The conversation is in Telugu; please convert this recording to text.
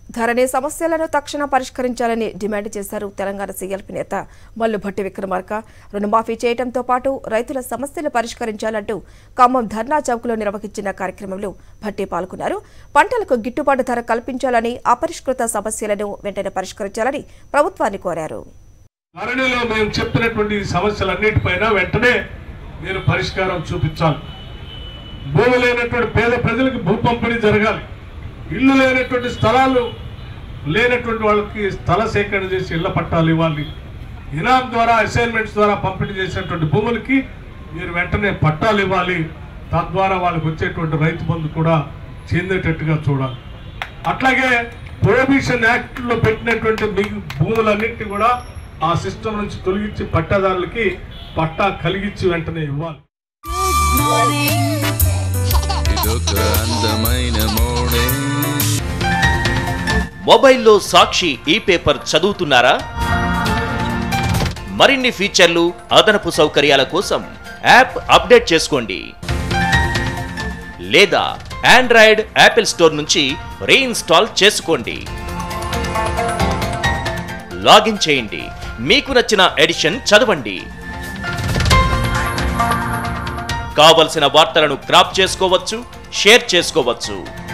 ధరణి సమస్యలను తక్షణ పరిష్కరించాలని డిమాండ్ చేశారు తెలంగాణ సీఎల్పీ నేత మల్లు భట్టి విక్రమార్క రుణమాఫీ చేయడంతో పాటు రైతుల సమస్యలు పరిష్కరించాలంటూ ఖమ్మం ధర్నా చౌక్లో నిర్వహించిన కార్యక్రమంలో భట్టి పాల్గొన్నారు పంటలకు గిట్టుబాటు ధర కల్పించాలని అపరిష్కృత సమస్యలను వెంటనే పరిష్కరించాలని ప్రభుత్వాన్ని కోరారు ధరణిలో మేము చెప్పినటువంటి ఈ సమస్యలన్నిటిపైన వెంటనే మీరు పరిష్కారం చూపించాలి భూమి లేనటువంటి పేద ప్రజలకు భూ పంపిణీ జరగాలి ఇల్లు లేనటువంటి స్థలాలు లేనటువంటి వాళ్ళకి స్థల సేకరణ చేసి ఇళ్ల పట్టాలు ఇవ్వాలి ఇనాం ద్వారా అసైన్మెంట్స్ ద్వారా పంపిణీ చేసినటువంటి భూములకి మీరు వెంటనే పట్టాలు ఇవ్వాలి తద్వారా వాళ్ళకి వచ్చేటువంటి రైతు బంధు కూడా చెందేటట్టుగా చూడాలి అట్లాగే ప్రొహిబిషన్ యాక్ట్ లో పెట్టినటువంటి మిగి భూములన్నింటినీ కూడా ఆ సిస్టమ్ నుంచి తొలగించి పట్టాదారులకి పట్టా కలిగించి వెంటనే ఇవ్వాలి ఇదొక అందమైన మోడే మొబైల్లో సాక్షి ఈ పేపర్ చదువుతున్నారా మరిన్ని ఫీచర్లు అదనపు సౌకర్యాల కోసం యాప్ అప్డేట్ చేసుకోండి లేదా ఆండ్రాయిడ్ యాపిల్ స్టోర్ నుంచి రీఇన్స్టాల్ చేసుకోండి లాగిన్ చేయండి మీకు నచ్చిన ఎడిషన్ చదవండి కావలసిన వార్తలను క్రాప్ చేసుకోవచ్చు షేర్ చేసుకోవచ్చు